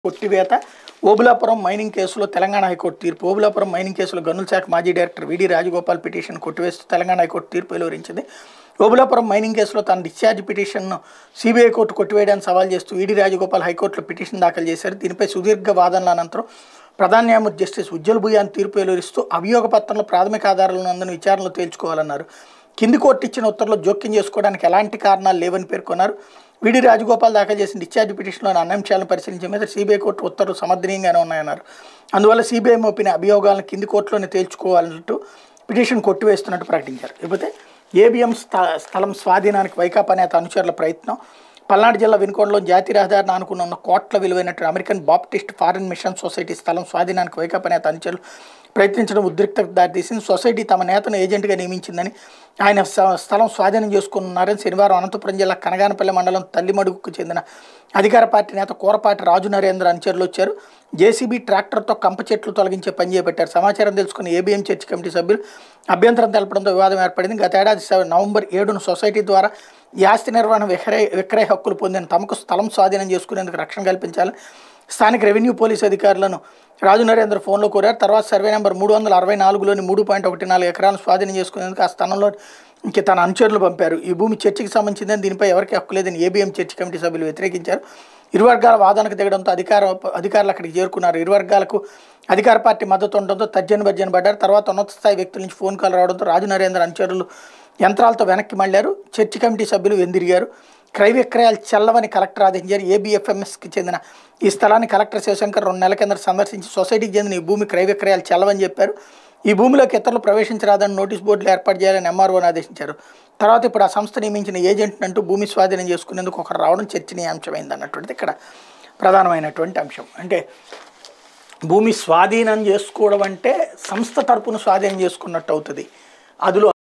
కొట్టివేత Obulapuram mining కేసులో Telangana high court తీర్పు Obulapuram mining కేసులో గనుల శాఖ మాజీ డైరెక్టర్ విడి రాజగోపాల్ పిటిషన్ కొట్టివేస్తూ తెలంగాణ హైకోర్టు తీర్పు వెలువరించింది ఓబులాపురం మైనింగ్ కేసులో తన డిశ్చార్జ్ పిటిషన్ను సిబిఐ కోర్టు కొట్టివేయడానికి సవాల్ చేస్తూ ఈడీ రాజగోపాల్ హైకోర్టులో పిటిషన్ దాఖలు చేశారు దీనిపై సుదీర్ఘ వాదనల అనంతరం ప్రధాన న్యాయమూర్తి జస్టిస్ ఉజ్జల్ భుయాన్ తీర్పు వెలువరిస్తూ అభియోగ పత్రంలో ప్రాథమిక ఆధారాలను అందరిని విచారణలో తేల్చుకోవాలన్నారు కింది కోర్టు ఇచ్చిన ఉత్తర్వులో జోక్యం చేసుకోవడానికి ఎలాంటి కారణాలు లేవని పేర్కొన్నారు విడి రాజగోపాల్ దాఖలు చేసిన డిశ్చార్జ్ పిటిషన్లోని అన్ని అంశాలను పరిశీలించే మీద సిబిఐ కోర్టు ఉత్తర్వులు సమర్థనీయంగానే ఉన్నాయన్నారు అందువల్ల సిబిఐ మోపిన అభియోగాలను కింది కోర్టులోనే తేల్చుకోవాలంటూ పిటిషన్ కొట్టివేస్తున్నట్టు ప్రకటించారు ఇకపోతే ఏబిఎం స్థ స్థలం స్వాధీనానికి వైకాపా నేత అనుచరుల ప్రయత్నం పల్నాడు జిల్లా వినుకొండలో జాతీయ రహదారిని ఆనుకున్న ఉన్న కోట్ల విలువైనటువంటి American Baptist foreign mission society స్థలం స్వాధీనానికి వైకాపా నేత అనుచరులు ప్రయత్నించడం ఉద్రిక్తకు దారితీసింది సొసైటీ తమ నేతను ఏజెంట్గా నియమించిందని ఆయన స- స్థలం స్వాధీనం చేసుకున్నారని శనివారం అనంతపురం జిల్లా కనగానపల్లి మండలం తల్లిమడుగుకు చెందిన అధికార పార్టీ నేత కూరపాటి రాజు నరేంద్ర అనుచరులు వచ్చారు జేసీబీ ట్రాక్టర్తో కంప చెట్లు తొలగించే పని చేపట్టారు సమాచారం తెలుసుకున్న ఏబిఎం చర్చ్ కమిటీ సభ్యులు అభ్యంతరం తెలపడంతో వివాదం ఏర్పడింది గత ఏడాది స- నవంబర్ ఏడున సొసైటీ ద్వారా ఈ ఆస్తి నిర్వహణ విక్రయ విక్రయ హక్కులు పొందిన తమకు స్థలం స్వాధీనం చేసుకునేందుకు రక్షణ కల్పించాలని స్థానిక రెవెన్యూ పోలీసు అధికారులను రాజు నరేంద్ర ఫోన్లో కోరారు తర్వాత సర్వే నెంబర్ మూడు వందల అరవై నాలుగులోని మూడు పాయింట్ ఒకటి నాలుగు ఎకరాలను స్వాధీనం చేసుకునేందుకు ఆ స్థలంలో ఇంక తన అనుచరులు పంపారు ఈ భూమి చర్చకి సంబంధించిందని దీనిపై ఎవరికి హక్కు లేదని ఏబిఎం చర్చ్ కమిటీ సభ్యులు వ్యతిరేకించారు ఇరు వర్గాల వాదనకు దిగడంతో అధికార అధికారులు అక్కడికి చేరుకున్నారు ఇరు వర్గాలకు అధికార పార్టీ మద్దతు ఉండడంతో తర్జన భర్జన పడ్డారు తర్వాత ఉన్నత స్థాయి వ్యక్తుల నుంచి ఫోన్ కాల్ రావడంతో రాజు నరేంద్ర అనుచరులు యంత్రాలతో వెనక్కి మళ్ళారు చర్చి కమిటీ సభ్యులు వెందిరిగారు క్రయ విక్రయాలు చెల్లవని కలెక్టర్ ఆదేశించారు ఏబిఎఫ్ఎంఎస్కి చెందిన ఈ స్థలాన్ని కలెక్టర్ శివశంకర్ రెండు నెలల కింద సందర్శించి సొసైటీకి చెందిన ఈ భూమి క్రయ విక్రయాలు చెల్లవని చెప్పారు ఈ భూమిలోకి ఇతరులు ప్రవేశించరాదని నోటీస్ బోర్డులు ఏర్పాటు చేయాలని ఎంఆర్ఓని ఆదేశించారు తర్వాత ఇప్పుడు ఆ సంస్థ నియమించిన ఏజెంట్ అంటూ భూమి స్వాధీనం చేసుకునేందుకు ఒకరు రావడం చర్చనీయాంశమైంది అన్నటువంటిది ఇక్కడ ప్రధానమైనటువంటి అంశం అంటే భూమి స్వాధీనం చేసుకోవడం అంటే సంస్థ తరపున స్వాధీనం చేసుకున్నట్టు అవుతుంది అందులో